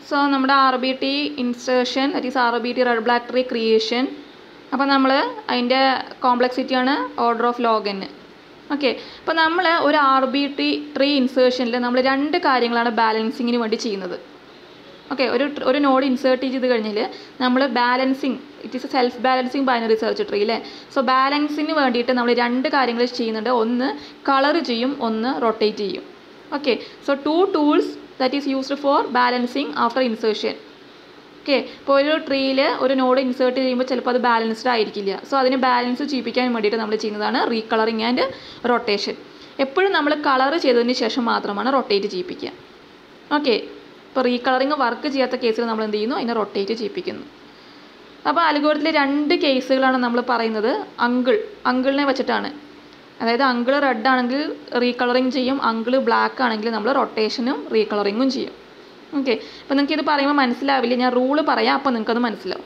so നമ്മുടെ R B T insertion that is R B T red black tree creation അപ്പോൾ നമ്മൾ അതിൻ്റെ കോംപ്ലക്സിറ്റിയാണ് ഓർഡർ ഓഫ് ലോഗന് ഓക്കെ അപ്പോൾ നമ്മൾ ഒരു ആർ ബി ടി ട്രീ ഇൻസേർഷനിൽ നമ്മൾ രണ്ട് കാര്യങ്ങളാണ് ബാലൻസിങ്ങിന് വേണ്ടി ചെയ്യുന്നത് ഓക്കെ ഒരു tr- ഒരു നോഡ് ഇൻസേർട്ട് ചെയ്ത് കഴിഞ്ഞാൽ നമ്മൾ balancing it is a self balancing binary search tree അല്ലേ സോ ബാലൻസിന് വേണ്ടിയിട്ട് നമ്മൾ രണ്ട് കാര്യങ്ങൾ ചെയ്യുന്നുണ്ട് ഒന്ന് കളർ ചെയ്യും ഒന്ന് റൊട്ടേറ്റ് ചെയ്യും okay so two tools that is used for balancing after insertion okay ഇപ്പോൾ ഒരു ട്രീയിൽ ഒരു നോഡ് ഇൻസേർട്ട് ചെയ്യുമ്പോൾ ചിലപ്പോൾ അത് ബാലൻസ്ഡ് ആയിരിക്കില്ല സോ അതിന് ബാലൻസ് ചെയ്യിപ്പിക്കാൻ വേണ്ടിയിട്ട് നമ്മൾ ചെയ്യുന്നതാണ് റീകളറിങ് ആൻഡ് റൊട്ടേഷൻ എപ്പോഴും നമ്മൾ കളർ ചെയ്തതിന് ശേഷം മാത്രമാണ് റൊട്ടേറ്റ് ചെയ്യിപ്പിക്കുക ഓക്കെ ഇപ്പോൾ റീകളറിങ് വർക്ക് ചെയ്യാത്ത കേസിൽ നമ്മൾ എന്ത് ചെയ്യുന്നു അതിനെ റൊട്ടേറ്റ് ചെയ്യിപ്പിക്കുന്നു അപ്പോൾ അലുഗോരത്തിലെ രണ്ട് കേസുകളാണ് നമ്മൾ പറയുന്നത് അങ്കിൾ അങ്കിളിനെ വെച്ചിട്ടാണ് അതായത് അങ്കിൾ റെഡ് ആണെങ്കിൽ റീകളറിങ് ചെയ്യും അങ്കിൾ ബ്ലാക്ക് ആണെങ്കിൽ നമ്മൾ റൊട്ടേഷനും റീകളറിങ്ങും ചെയ്യും ഓക്കെ അപ്പോൾ നിങ്ങൾക്ക് ഇത് പറയുമ്പോൾ മനസ്സിലാവില്ല ഞാൻ റൂള് പറയാം അപ്പോൾ നിങ്ങൾക്കത് മനസ്സിലാവും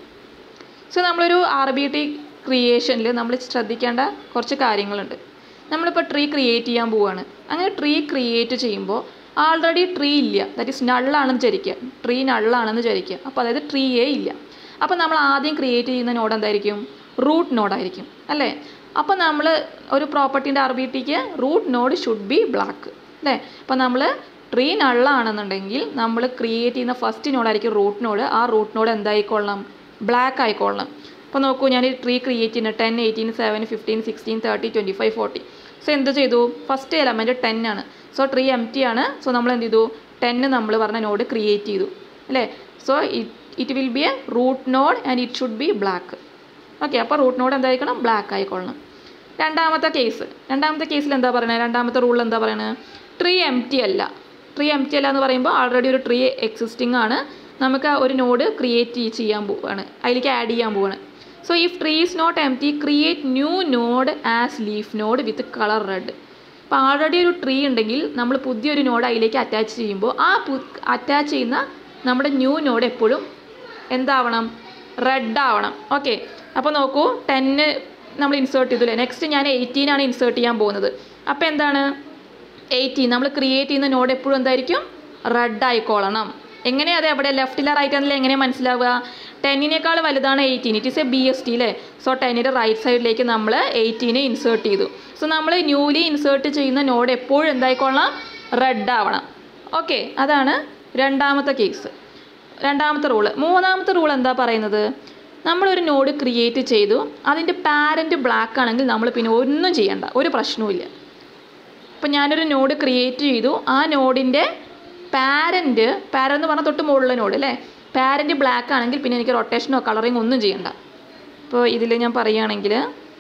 സോ നമ്മളൊരു ആർ ബി ടി ക്രിയേഷനിൽ നമ്മൾ ശ്രദ്ധിക്കേണ്ട കുറച്ച് കാര്യങ്ങളുണ്ട് നമ്മളിപ്പോൾ ട്രീ ക്രിയേറ്റ് ചെയ്യാൻ പോവുകയാണ് അങ്ങനെ ട്രീ ക്രിയേറ്റ് ചെയ്യുമ്പോൾ ആൾറെഡി ട്രീ ഇല്ല ദാറ്റ് ഈസ് നള്ളാണെന്ന് വിചാരിക്കുക ട്രീ നള്ളാണെന്ന് വിചാരിക്കുക അപ്പോൾ അതായത് ട്രീയേ ഇല്ല അപ്പോൾ നമ്മൾ ആദ്യം ക്രിയേറ്റ് ചെയ്യുന്ന നോഡ് എന്തായിരിക്കും റൂട്ട് നോഡായിരിക്കും അല്ലേ അപ്പോൾ നമ്മൾ ഒരു പ്രോപ്പർട്ടീൻ്റെ ആർ ബി ടിക്ക് root node should be black അല്ലേ അപ്പോൾ നമ്മൾ ട്രീ നള്ളാണെന്നുണ്ടെങ്കിൽ നമ്മൾ ക്രിയേറ്റ് ചെയ്യുന്ന ഫസ്റ്റ് നോഡായിരിക്കും റൂട്ട് നോഡ് ആ റൂട്ട് നോഡ് എന്തായിക്കൊള്ളണം ബ്ലാക്ക് ആയിക്കൊള്ളണം അപ്പോൾ നോക്കൂ ഞാൻ ട്രീ ക്രിയേറ്റ് ചെയ്യുന്നത് ten eighteen seven fifteen sixteen thirty twenty five forty so എന്ത് ചെയ്തു ഫസ്റ്റ് എലമെൻറ്റ് ടെൻ ആണ് സോ ട്രീ എം ടി ആണ് സോ നമ്മൾ എന്ത് ചെയ്തു ടെന്ന് നമ്മൾ പറഞ്ഞ നോഡ് ക്രിയേറ്റ് ചെയ്തു അല്ലേ so it will be a root node and it should be black okay അപ്പോൾ റൂട്ട് നോഡ് എന്തായിരിക്കണം ബ്ലാക്ക് ആയിക്കൊള്ളണം രണ്ടാമത്തെ കേസ് രണ്ടാമത്തെ കേസിൽ എന്താ പറയുന്നത് രണ്ടാമത്തെ റൂളിൽ എന്താ പറയുന്നത് ട്രീ എം ടി അല്ല ട്രീ എം ടി അല്ല എന്ന് പറയുമ്പോൾ ആൾറെഡി ഒരു ട്രീ എക്സിസ്റ്റിംഗ് ആണ് നമുക്ക് ആ ഒരു നോഡ് ക്രിയേറ്റ് ചെയ്യാൻ പോവാണ് അതിലേക്ക് ആഡ് ചെയ്യാൻ പോവാണ് so if tree is not empty create new node as leaf node with colour red അപ്പോൾ ആൾറെഡി ഒരു ട്രീ ഉണ്ടെങ്കിൽ നമ്മൾ പുതിയൊരു നോഡ് അതിലേക്ക് അറ്റാച്ച് ചെയ്യുമ്പോൾ ആ അറ്റാച്ച് ചെയ്യുന്ന നമ്മുടെ ന്യൂ നോഡ് എപ്പോഴും എന്താവണം റെഡ് ആവണം ഓക്കെ അപ്പോൾ നോക്കൂ ടെന്ന് നമ്മൾ ഇൻസേർട്ട് ചെയ്തില്ലേ നെക്സ്റ്റ് ഞാൻ എയ്റ്റീൻ ആണ് ഇൻസേർട്ട് ചെയ്യാൻ പോകുന്നത് അപ്പോൾ എന്താണ് എയ്റ്റീൻ നമ്മൾ ക്രിയേറ്റ് ചെയ്യുന്ന നോഡ് എപ്പോഴും എന്തായിരിക്കും റെഡ് ആയിക്കോളണം എങ്ങനെ അത് എവിടെ ലെഫ്റ്റിലെ റൈറ്റ് ഹാൻഡിൽ എങ്ങനെ മനസ്സിലാവുക ടെന്നിനേക്കാൾ വലുതാണ് eighteen it is a B S T അല്ലേ സോ ടെന്നിൻ്റെ റൈറ്റ് സൈഡിലേക്ക് നമ്മൾ എയ്റ്റീനെ ഇൻസേർട്ട് ചെയ്തു സോ നമ്മൾ ന്യൂലി ഇൻസേർട്ട് ചെയ്യുന്ന നോഡ് എപ്പോഴും എന്തായിക്കൊള്ളണം റെഡ് ആവണം ഓക്കെ അതാണ് രണ്ടാമത്തെ കേസ് രണ്ടാമത്തെ റൂള് മൂന്നാമത്തെ റൂൾ എന്താ പറയുന്നത് നമ്മളൊരു നോഡ് ക്രിയേറ്റ് ചെയ്തു അതിൻ്റെ പാരൻറ്റ് ബ്ലാക്ക് ആണെങ്കിൽ നമ്മൾ പിന്നെ ഒന്നും ചെയ്യണ്ട ഒരു പ്രശ്നവുമില്ല ഇപ്പം ഞാനൊരു നോഡ് ക്രിയേറ്റ് ചെയ്തു ആ നോഡിൻ്റെ പാരൻറ്റ് പാരൻ്റ് എന്ന് പറഞ്ഞാൽ തൊട്ട് മുകളിലെ നോഡ് അല്ലേ പാരൻറ്റ് ബ്ലാക്ക് ആണെങ്കിൽ പിന്നെ എനിക്ക് റൊട്ടേഷനോ കളറിങ്ങോ ഒന്നും ചെയ്യണ്ട ഇപ്പോൾ ഇതിൽ ഞാൻ പറയുകയാണെങ്കിൽ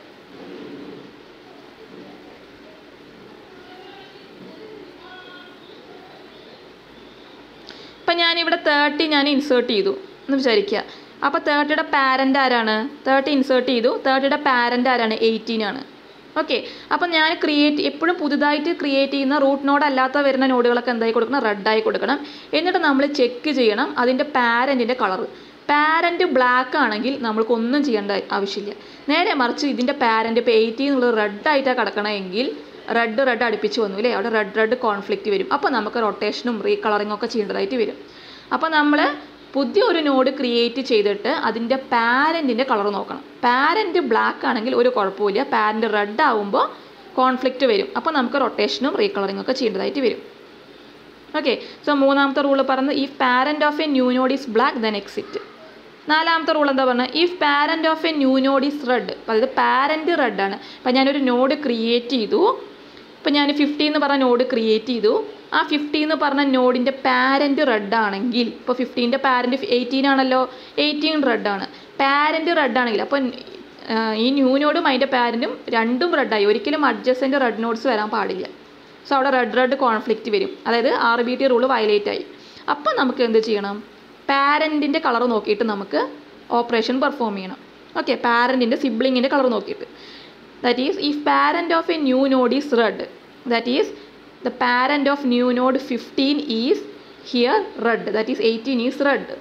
ഇപ്പം ഞാനിവിടെ തേർട്ടി ഞാൻ ഇൻസേർട്ട് ചെയ്തു എന്ന് വിചാരിക്കുക അപ്പോൾ തേർട്ടിയുടെ പാരൻ്റ് ആരാണ് തേർട്ടി ഇൻസേർട്ട് ചെയ്തു തേർട്ടിയുടെ പാരൻ്റ് ആരാണ് എയ്റ്റീൻ ആണ് ഓക്കെ അപ്പം ഞാൻ ക്രിയേറ്റ് എപ്പോഴും പുതുതായിട്ട് ക്രിയേറ്റ് ചെയ്യുന്ന റൂട്ട് നോഡ് അല്ലാത്ത വരുന്ന നോഡുകളൊക്കെ എന്തായി കൊടുക്കണം റെഡായി കൊടുക്കണം എന്നിട്ട് നമ്മൾ ചെക്ക് ചെയ്യണം അതിൻ്റെ പാരൻറ്റിൻ്റെ കളർ പാരൻറ്റ് ബ്ലാക്ക് ആണെങ്കിൽ നമ്മൾക്കൊന്നും ചെയ്യേണ്ട ആവശ്യമില്ല നേരെ മറിച്ച് ഇതിൻ്റെ പാരൻറ്റ് ഇപ്പോൾ എയ്റ്റീൻ എന്നുള്ളത് റെഡായിട്ടാണ് കിടക്കണമെങ്കിൽ റെഡ് റെഡ് അടുപ്പിച്ച് വന്നു അല്ലേ അവിടെ റെഡ് റെഡ് കോൺഫ്ലിക്റ്റ് വരും അപ്പോൾ നമുക്ക് റൊട്ടേഷനും റീകളറിങ്ങും ഒക്കെ ചെയ്യേണ്ടതായിട്ട് വരും അപ്പോൾ നമ്മൾ പുതിയ ഒരു നോഡ് ക്രിയേറ്റ് ചെയ്തിട്ട് അതിൻ്റെ പാരൻറ്റിൻ്റെ കളർ നോക്കണം പാരൻറ്റ് ബ്ലാക്ക് ആണെങ്കിൽ ഒരു കുഴപ്പമില്ല പാരൻറ്റ് റെഡ് ആവുമ്പോൾ കോൺഫ്ലിക്റ്റ് വരും അപ്പോൾ നമുക്ക് റൊട്ടേഷനും റീകളറിങ്ങും ഒക്കെ ചെയ്യേണ്ടതായിട്ട് വരും ഓക്കെ സോ മൂന്നാമത്തെ റൂള് പറഞ്ഞത് ഈ parent of a new node is black then exit നാലാമത്തെ റൂൾ എന്താ പറഞ്ഞത് if parent of a new node is red അതായത് പാരൻറ്റ് റെഡാണ് അപ്പം ഞാനൊരു നോഡ് ക്രിയേറ്റ് ചെയ്തു ഇപ്പം ഞാൻ ഫിഫ്റ്റി എന്ന് പറഞ്ഞ നോഡ് ക്രിയേറ്റ് ചെയ്തു ആ ഫിഫ്റ്റി എന്ന് പറഞ്ഞ നോഡിൻ്റെ പാരൻറ്റ് റെഡ് ആണെങ്കിൽ ഇപ്പോൾ ഫിഫ്റ്റീൻ്റെ പാരൻറ്റ് എയ്റ്റീൻ ആണല്ലോ എയ്റ്റീൻ റെഡ് ആണ് പാരൻറ്റ് റെഡ് ആണെങ്കിൽ അപ്പോൾ ഈ ന്യൂ നോഡും അതിൻ്റെ പാരൻറ്റും രണ്ടും റെഡായി ഒരിക്കലും അഡ്ജസ്റ്റൻ്റ് റെഡ് നോട്ട്സ് വരാൻ പാടില്ല സോ അവിടെ റെഡ് റെഡ് കോൺഫ്ലിക്റ്റ് വരും അതായത് R B T rule violate ആയി അപ്പം നമുക്ക് എന്ത് ചെയ്യണം പാരൻറ്റിൻ്റെ കളർ നോക്കിയിട്ട് നമുക്ക് ഓപ്പറേഷൻ പെർഫോം ചെയ്യണം ഓക്കെ പാരൻറ്റിൻ്റെ സിബ്ലിങ്ങിൻ്റെ കളർ നോക്കിയിട്ട് that is if parent of a new node is red that is the parent of new node fifteen is here red that is eighteen is red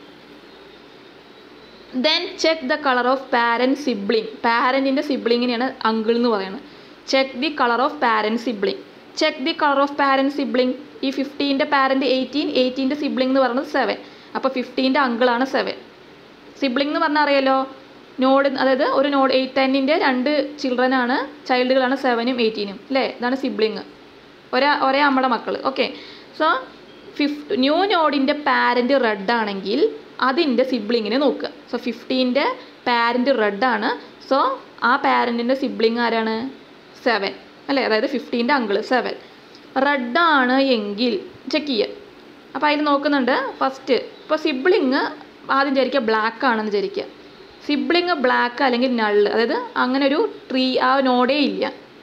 then check the colour of parent sibling പാരൻറ്റിൻ്റെ സിബ്ലിങ്ങിനെയാണ് uncle എന്ന് പറയുന്നത് check the colour of parent sibling check the colour of parent sibling ഈ ഫിഫ്റ്റീൻ്റെ parent eighteen എയ്റ്റീൻ്റെ sibling എന്ന് പറയുന്നത് seven അപ്പോൾ ഫിഫ്റ്റീൻ്റെ അങ്കിളാണ് സെവൻ സിബ്ലിംഗ് എന്ന് പറഞ്ഞാൽ അറിയാലോ നോഡ് അതായത് ഒരു നോഡ് എയ്റ്റ് ടെന്നിൻ്റെ രണ്ട് ചിൽഡ്രൻ ആണ് ചൈൽഡുകളാണ് സെവനും എയ്റ്റീനും അല്ലേ ഇതാണ് സിബ്ലിങ് ഒരേ ഒരേ അമ്മയുടെ മക്കൾ ഓക്കെ സോ ഫിഫ് ന്യൂ നോഡിൻ്റെ പാരൻറ്റ് റെഡ് ആണെങ്കിൽ അതിൻ്റെ സിബ്ലിങ്ങിനെ നോക്കുക സോ ഫിഫ്റ്റീൻ്റെ പാരൻറ്റ് റെഡ് ആണ് സോ ആ പാരൻറ്റിൻ്റെ സിബ്ലിങ് ആരാണ് സെവൻ അല്ലേ അതായത് ഫിഫ്റ്റീൻ്റെ അങ്കിൾ സെവൻ റെഡ് ആണ് എങ്കിൽ ചെക്ക് ചെയ്യുക അപ്പോൾ അതിൽ നോക്കുന്നുണ്ട് ഫസ്റ്റ് ഇപ്പോൾ സിബ്ലിങ് ആദ്യം വിചാരിക്കുക ബ്ലാക്ക് ആണെന്ന് വിചാരിക്കുക സിബ്ലിങ് ബ്ലാക്ക് അല്ലെങ്കിൽ നള്ള് അതായത് അങ്ങനെ ഒരു ട്രീ ആ നോഡേ ഇല്ല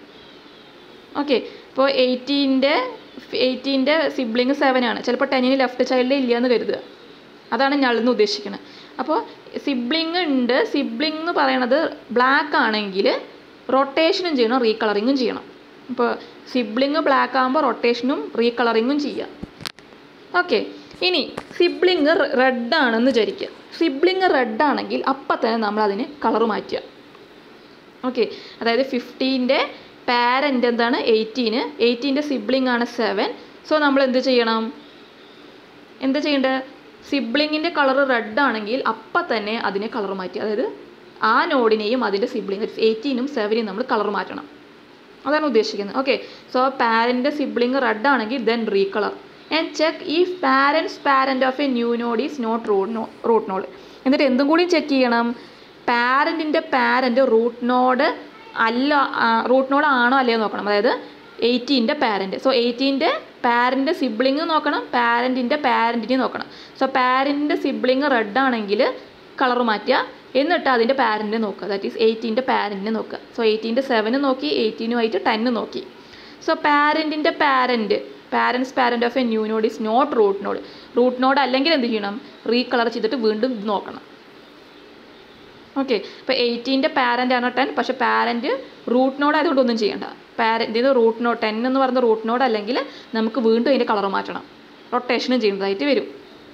ഓക്കെ ഇപ്പോൾ എയ്റ്റീൻ്റെ എയ്റ്റീൻ്റെ സിബ്ലിങ് സെവൻ ആണ് ചിലപ്പോൾ ടെന്നിന് ലെഫ്റ്റ് ചൈൽഡ് ഇല്ല എന്ന് കരുതുക അതാണ് ഞളെന്ന് ഉദ്ദേശിക്കുന്നത് അപ്പോൾ സിബ്ലിങ് ഉണ്ട് സിബ്ലിംഗ് എന്ന് പറയണത് ബ്ലാക്ക് ആണെങ്കിൽ റൊട്ടേഷനും ചെയ്യണം റീകളറിങ്ങും ചെയ്യണം ഇപ്പോൾ സിബ്ലിങ് ബ്ലാക്ക് ആകുമ്പോൾ റൊട്ടേഷനും റീകളറിങ്ങും ചെയ്യാം ഓക്കെ ഇനി സിബ്ലിങ് റെഡ് ആണെന്ന് വിചാരിക്കുക സിബ്ലിങ് റെഡ് ആണെങ്കിൽ അപ്പം തന്നെ നമ്മൾ അതിന് കളർ മാറ്റുക ഓക്കെ അതായത് ഫിഫ്റ്റീൻ്റെ പാരൻ്റ് എന്താണ് എയ്റ്റീന് എയ്റ്റീൻ്റെ സിബ്ലിംഗ് ആണ് സെവൻ സോ നമ്മൾ എന്ത് ചെയ്യണം എന്ത് ചെയ്യേണ്ടത് സിബ്ലിങ്ങിൻ്റെ കളർ റെഡ് ആണെങ്കിൽ അപ്പം തന്നെ അതിനെ കളർ മാറ്റി അതായത് ആ നോഡിനെയും അതിൻ്റെ സിബ്ലിങ് എയ്റ്റീനും സെവനും നമ്മൾ കളർ മാറ്റണം അതാണ് ഉദ്ദേശിക്കുന്നത് ഓക്കെ സോ പാരൻ്റെ സിബ്ലിങ് റെഡ് ആണെങ്കിൽ ദെൻ റീകളർ ആൻഡ് ചെക്ക് ഈ parents parent of a new node is not root no root node എന്നിട്ട് എന്തും കൂടി ചെക്ക് ചെയ്യണം പാരൻറ്റിൻ്റെ പാരൻ്റ് റൂട്ട് നോഡ് അല്ല റൂട്ട് നോഡ് ആണോ അല്ലയോ നോക്കണം അതായത് എയ്റ്റീൻ്റെ പാരൻറ്റ് സോ എയ്റ്റീൻ്റെ പാരൻ്റ് സിബ്ലിങ് നോക്കണം പാരൻറ്റിൻ്റെ പാരൻറ്റിനെ നോക്കണം സോ പാരൻറ്റിൻ്റെ സിബ്ലിങ് റെഡ് ആണെങ്കിൽ കളർ മാറ്റുക എന്നിട്ട് അതിൻ്റെ പാരൻറ്റിനെ നോക്കുക ദാറ്റ് ഈസ് എയ്റ്റീൻ്റെ പാരൻറ്റിനെ നോക്കുക സോ എയ്റ്റീൻ്റെ സെവന് നോക്കി എയ്റ്റീനുമായിട്ട് ടെന്ന് നോക്കി സോ പാരൻറ്റിൻ്റെ parent parents parent of a new node is not root node root node അല്ലെങ്കിൽ എന്ത് ചെയ്യണം റീകളർ ചെയ്തിട്ട് വീണ്ടും ഇത് നോക്കണം ഓക്കെ ഇപ്പോൾ എയ്റ്റീൻ്റെ പാരൻ്റ് ആണ് ടെൻ പക്ഷേ പാരൻറ്റ് റൂട്ട് നോഡ് ആയതുകൊണ്ട് ഒന്നും ചെയ്യണ്ട പാരൻ്റ് ഇത് റൂട്ട് നോഡ് ടെൻ എന്ന് പറയുന്ന റൂട്ട് നോഡ് അല്ലെങ്കിൽ നമുക്ക് വീണ്ടും അതിൻ്റെ കളർ മാറ്റണം റൊട്ടേഷനും ചെയ്യേണ്ടതായിട്ട് വരും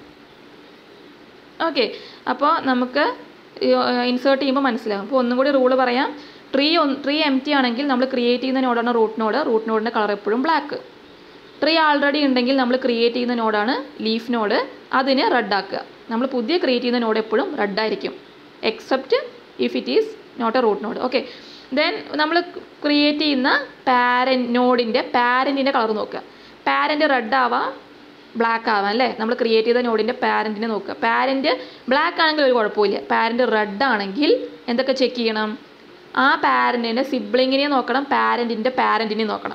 ഓക്കെ അപ്പോൾ നമുക്ക് ഇൻസേർട്ട് ചെയ്യുമ്പോൾ മനസ്സിലാകും അപ്പോൾ ഒന്നും കൂടി റൂള് പറയാം ട്രീ ട്രീ എം ടി ആണെങ്കിൽ നമ്മൾ ക്രിയേറ്റ് ചെയ്യുന്ന നോഡാണ് റൂട്ട് നോഡ് റൂട്ട് നോഡിൻ്റെ കളർ എപ്പോഴും ബ്ലാക്ക് ട്രീ ആൾറെഡി ഉണ്ടെങ്കിൽ നമ്മൾ ക്രിയേറ്റ് ചെയ്യുന്ന നോഡാണ് ലീഫ് നോഡ് അതിനെ റെഡ് ആക്കുക നമ്മൾ പുതിയ ക്രിയേറ്റ് ചെയ്യുന്ന നോഡ് എപ്പോഴും റെഡ് ആയിരിക്കും except if it is not a root node okay then നമ്മൾ ക്രിയേറ്റ് ചെയ്യുന്ന പാരൻ നോഡിൻ്റെ പാരൻറ്റിൻ്റെ കളർ നോക്കുക പാരൻറ്റ് റെഡ് ആവാം ബ്ലാക്ക് ആവാം അല്ലേ നമ്മൾ ക്രിയേറ്റ് ചെയ്ത നോഡിൻ്റെ പാരൻറ്റിനെ നോക്കുക പാരൻറ്റ് ബ്ലാക്ക് ആണെങ്കിൽ ഒരു കുഴപ്പമില്ല പാരൻറ്റ് റെഡ് ആണെങ്കിൽ എന്തൊക്കെ ചെക്ക് ചെയ്യണം ആ പാരൻറ്റിൻ്റെ സിബ്ലിങ്ങിനെ നോക്കണം പാരൻറ്റിൻ്റെ പാരൻറ്റിനെ നോക്കണം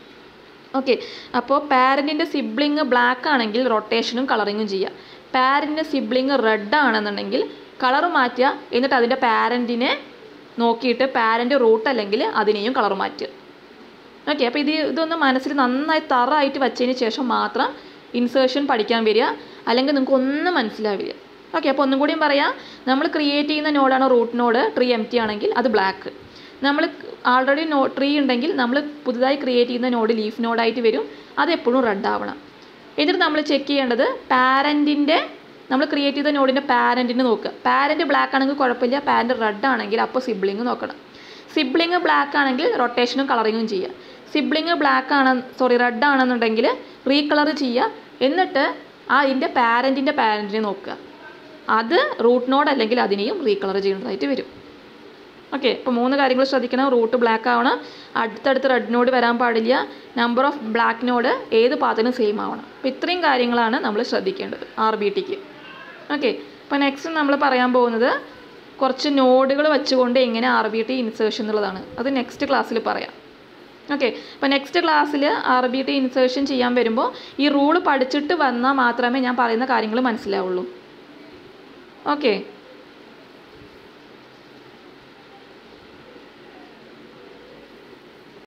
ഓക്കെ അപ്പോൾ പാരൻറ്റിൻ്റെ സിബ്ലിങ് ബ്ലാക്ക് ആണെങ്കിൽ റൊട്ടേഷനും കളറിങ്ങും ചെയ്യുക പാരൻറ്റിൻ്റെ സിബ്ലിങ് റെഡ് ആണെന്നുണ്ടെങ്കിൽ കളർ മാറ്റുക എന്നിട്ട് അതിൻ്റെ പാരൻറ്റിനെ നോക്കിയിട്ട് പാരൻ്റ് റൂട്ട് അല്ലെങ്കിൽ അതിനെയും കളർ മാറ്റുക ഓക്കെ അപ്പോൾ ഇത് ഇതൊന്ന് മനസ്സിൽ നന്നായി തറായിട്ട് വച്ചതിന് ശേഷം മാത്രം ഇൻസേർഷൻ പഠിക്കാൻ വരിക അല്ലെങ്കിൽ നിങ്ങൾക്ക് ഒന്നും മനസ്സിലാവില്ല ഓക്കെ അപ്പോൾ ഒന്നും കൂടിയും പറയാം നമ്മൾ ക്രിയേറ്റ് ചെയ്യുന്ന നോഡാണ് root node tree empty ആണെങ്കിൽ അത് ബ്ലാക്ക് നമ്മൾ ആൾറെഡി നോ ട്രീ ഉണ്ടെങ്കിൽ നമ്മൾ പുതുതായി ക്രിയേറ്റ് ചെയ്യുന്ന നോഡ് ലീഫ് നോഡായിട്ട് വരും അത് എപ്പോഴും റെഡ് ആവണം എന്നിട്ട് നമ്മൾ ചെക്ക് ചെയ്യേണ്ടത് പാരൻറ്റിൻ്റെ നമ്മൾ ക്രിയേറ്റ് ചെയ്ത നോഡിൻ്റെ പാരൻറ്റിന് നോക്കുക പാരൻറ്റ് ബ്ലാക്ക് ആണെങ്കിൽ കുഴപ്പമില്ല പാരൻറ്റ് റെഡ് ആണെങ്കിൽ അപ്പോൾ സിബ്ലിങ് നോക്കണം സിബ്ലിങ് ബ്ലാക്ക് ആണെങ്കിൽ റൊട്ടേഷനും കളറിങ്ങും ചെയ്യുക സിബ്ലിങ് ബ്ലാക്ക് ആണ് സോറി റെഡ് ആണെന്നുണ്ടെങ്കിൽ റീകളർ ചെയ്യുക എന്നിട്ട് ആ അതിൻ്റെ പാരൻറ്റിൻ്റെ പാരൻറ്റിനെ നോക്കുക അത് റൂട്ട് നോഡ് അല്ലെങ്കിൽ അതിനെയും റീകളർ ചെയ്യുന്നതായിട്ട് വരും ഓക്കെ ഇപ്പോൾ മൂന്ന് കാര്യങ്ങൾ ശ്രദ്ധിക്കണം റൂട്ട് ബ്ലാക്ക് ആവണം അടുത്തടുത്ത് റെഡ് നോഡ് വരാൻ പാടില്ല നമ്പർ ഓഫ് ബ്ലാക്ക് നോഡ് ഏത് പാത്തിനും സെയിം ആവണം അപ്പോൾ ഇത്രയും കാര്യങ്ങളാണ് നമ്മൾ ശ്രദ്ധിക്കേണ്ടത് ആർ ബി ടിക്ക് ഓക്കെ അപ്പോൾ നെക്സ്റ്റ് നമ്മൾ പറയാൻ പോകുന്നത് കുറച്ച് നോഡുകൾ വെച്ചുകൊണ്ട് എങ്ങനെ ആർ ബി ടി ഇൻസേർഷൻ എന്നുള്ളതാണ് അത് നെക്സ്റ്റ് ക്ലാസ്സിൽ പറയാം ഓക്കെ അപ്പോൾ നെക്സ്റ്റ് ക്ലാസ്സിൽ ആർ ബി ടി ഇൻസേർഷൻ ചെയ്യാൻ വരുമ്പോൾ ഈ റൂള് പഠിച്ചിട്ട് വന്നാൽ മാത്രമേ ഞാൻ പറയുന്ന കാര്യങ്ങൾ മനസ്സിലാവുള്ളൂ ഓക്കെ